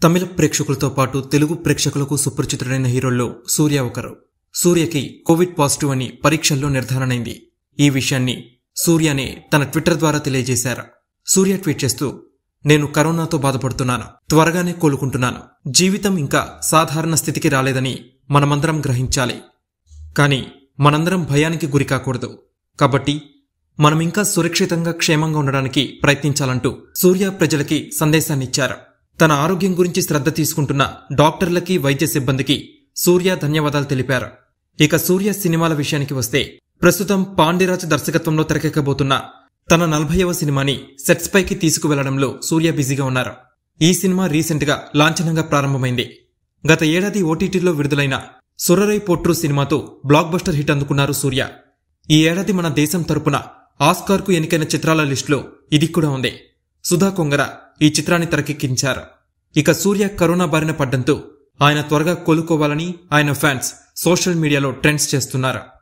తమిళ ప్రేక్షకులతో పాటు తెలుగు ప్రేక్షకులకు సుపరిచితుడైన హీరోల్లో సూర్య ఒకరు సూర్యకి కోవిడ్ పాజిటివ్ అని పరీక్షల్లో నిర్ధారణైంది ఈ విషయాన్ని సూర్యనే తన ట్విట్టర్ ద్వారా తెలియజేశారు సూర్య ట్వీట్ చేస్తూ నేను కరోనాతో బాధపడుతున్నాను త్వరగానే కోలుకుంటున్నాను జీవితం ఇంకా సాధారణ స్థితికి రాలేదని మనమందరం గ్రహించాలి కానీ మనందరం భయానికి గురి కాకూడదు కాబట్టి మనం ఇంకా సురక్షితంగా క్షేమంగా ఉండడానికి ప్రయత్నించాలంటూ సూర్య ప్రజలకి సందేశాన్నిచ్చారు తన ఆరోగ్యం గురించి శ్రద్ధ తీసుకుంటున్న డాక్టర్లకి వైద్య సిబ్బందికి సూర్య ధన్యవాదాలు తెలిపారు ఇక సూర్య సినిమాల విషయానికి వస్తే ప్రస్తుతం పాండిరాజ్ దర్శకత్వంలో తెరకెక్కబోతున్న తన నలభైవ సినిమాని సెట్స్ పైకి తీసుకువెళ్లడంలో సూర్య బిజీగా ఉన్నారు ఈ సినిమా రీసెంట్ గా లాంఛనంగా ప్రారంభమైంది గత ఏడాది ఓటీటీలో విడుదలైన సురరై పొట్రు సినిమాతో బ్లాక్ బస్టర్ హిట్ అందుకున్నారు సూర్య ఈ ఏడాది మన దేశం తరపున ఆస్కార్కు ఎన్నికైన చిత్రాల లిస్టులో ఇది కూడా ఉంది సుధా కొంగర ఈ చిత్రాన్ని తెరకెక్కించారు ఇక సూర్య కరోనా బారిన పడ్డంతో ఆయన త్వరగా కోలుకోవాలని ఆయన ఫ్యాన్స్ సోషల్ మీడియాలో ట్రెండ్స్ చేస్తున్నారు